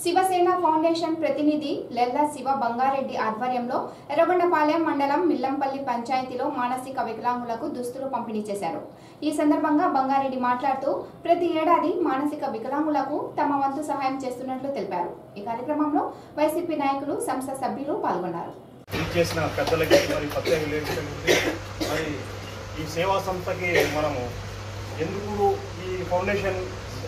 Shiv Sena foundation ప్రతినిధి లెల్ల శివ బంగారెడ్డి ఆధ్వర్యంలో ఎర్రగొండపాలెం మండలం మిల్లంపల్లి పంచాయతీలో మానసిక వికలాంగులకు దుస్తులు పంపిణీ చేశారు ఈ సందర్భంగా బంగారెడ్డి మాట్లాడుతూ ప్రతి ఏడాది మానసిక వికలాంగులకు తమ వంతు సహాయం చేస్తున్నట్లు తెలిపారు ఈ కార్యక్రమంలో వైసీపీ నాయకులు సంస్థ సభ్యులు పాల్గొన్నారు ఇది చేసిన పెద్దలకి మరి ప్రత్యేక లేఖలకి మరి ఈ సేవా సంస్థకి మనము ఎందుకు ఈ ఫౌండేషన్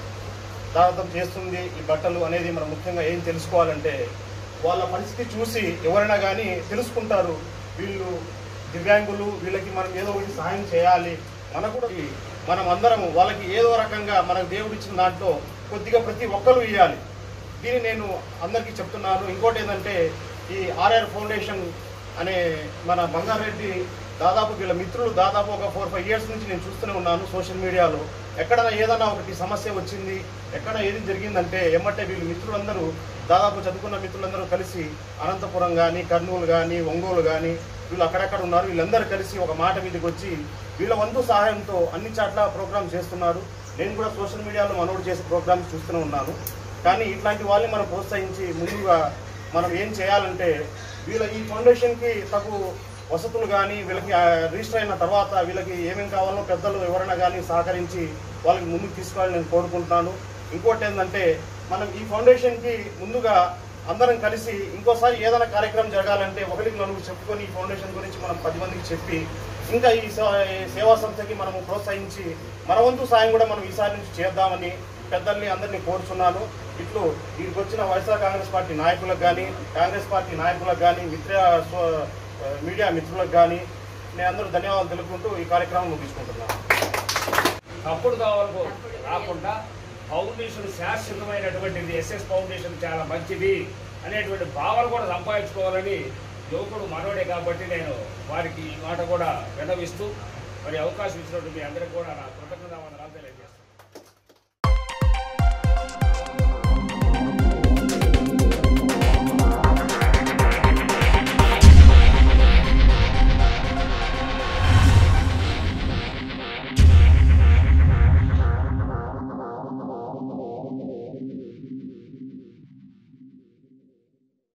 దాదాపు చేస్తుంది ఈ బట్టలు అనేది మనం ముఖ్యంగా ఏం తెలుసుకోవాలంటే వాళ్ళ పరిస్థితి చూసి ఎవరైనా కానీ తెలుసుకుంటారు వీళ్ళు దివ్యాంగులు వీళ్ళకి మనం ఏదో ఒకటి సహాయం చేయాలి మనకు కూడా ఈ- మనం అందరం వాళ్ళకి ఏదో రకంగా మనకు దేవుడు ఇచ్చిన దాంట్లో కొద్దిగా ప్రతి ఒక్కరు ఇవ్వాలి దీన్ని నేను అందరికీ చెప్తున్నాను ఇంకోటి ఏంటంటే ఈ ఆర్ఆర్ ఫౌండేషన్ అనే మన బంగారెడ్డి దాదాపు వీళ్ళ మిత్రులు దాదాపు ఒక ఫోర్ ఫైవ్ ఇయర్స్ నుంచి నేను చూస్తూనే ఉన్నాను సోషల్ మీడియాలో ఎక్కడైనా ఏదైనా ఒకటి సమస్య వచ్చింది ఎక్కడ ఏది జరిగిందంటే ఎమ్మటే వీళ్ళు మిత్రులందరూ దాదాపు చదువుకున్న మిత్రులందరూ కలిసి అనంతపురం కానీ కర్నూలు కానీ ఒంగోలు కానీ వీళ్ళు అక్కడక్కడ ఉన్నారు వీళ్ళందరూ కలిసి ఒక మాట మీదకి వచ్చి వీళ్ళ వంతు సహాయంతో అన్ని చాట్ల ప్రోగ్రామ్ చేస్తున్నారు నేను కూడా సోషల్ మీడియాలో మనోడు చేసే ప్రోగ్రామ్స్ చూస్తూనే ఉన్నాను కానీ ఇట్లాంటి వాళ్ళని మనం ప్రోత్సహించి ముందుగా మనం ఏం చేయాలంటే వీళ్ళ ఈ ఫౌండేషన్కి తగు వసతులు కానీ వీళ్ళకి ఆ, రిజిస్టర్ అయిన తర్వాత వీళ్ళకి ఏమేమి కావాలో పెద్దలు ఎవరైనా కానీ సహకరించి వాళ్ళకి ముందుకు తీసుకోవాలని నేను కోరుకుంటున్నాను ఇంకోటి ఏంటంటే మనం ఈ ఫౌండేషన్కి ముందుగా అందరం కలిసి ఇంకోసారి ఏదైనా కార్యక్రమం జరగాలంటే ఒకరికి నలుగురు చెప్పుకొని ఈ ఫౌండేషన్ గురించి మనం పది మందికి చెప్పి ఇంకా ఈ సే- ఈ సేవా సంస్థకి మనము ప్రోత్సహించి మన వంతు సాయం కూడా మనం ఈసారి నుంచి చేద్దామని పెద్దల్ని అందరినీ కోరుచున్నాను ఇట్లు వీరికి వచ్చిన వైఎస్ఆర్ కాంగ్రెస్ పార్టీ నాయకులకు కానీ కాంగ్రెస్ పార్టీ నాయకులకు కానీ మిత్ర సో- మీడియా మిత్రులకు కానీ నేను అందరూ ధన్యవాదాలు తెలుపుకుంటూ ఈ కార్యక్రమం ముగించుకుంటున్నాను తప్పుడు దావాలకు రాకుండా ఫౌండేషన్ శాశ్వతమైనటువంటిది ఎస్ఎస్ ఫౌండేషన్ చాలా మంచిది అనేటువంటి భావన కూడా సంపాదించుకోవాలని యువకుడు మనోడే కాబట్టి నేను వారికి ఈ మాట కూడా విన్నవిస్తూ మరి అవకాశం ఇచ్చినట్టు మీ అందరికీ కూడా నా కృతజ్ఞత వందనాలు తెలియజేస్తాను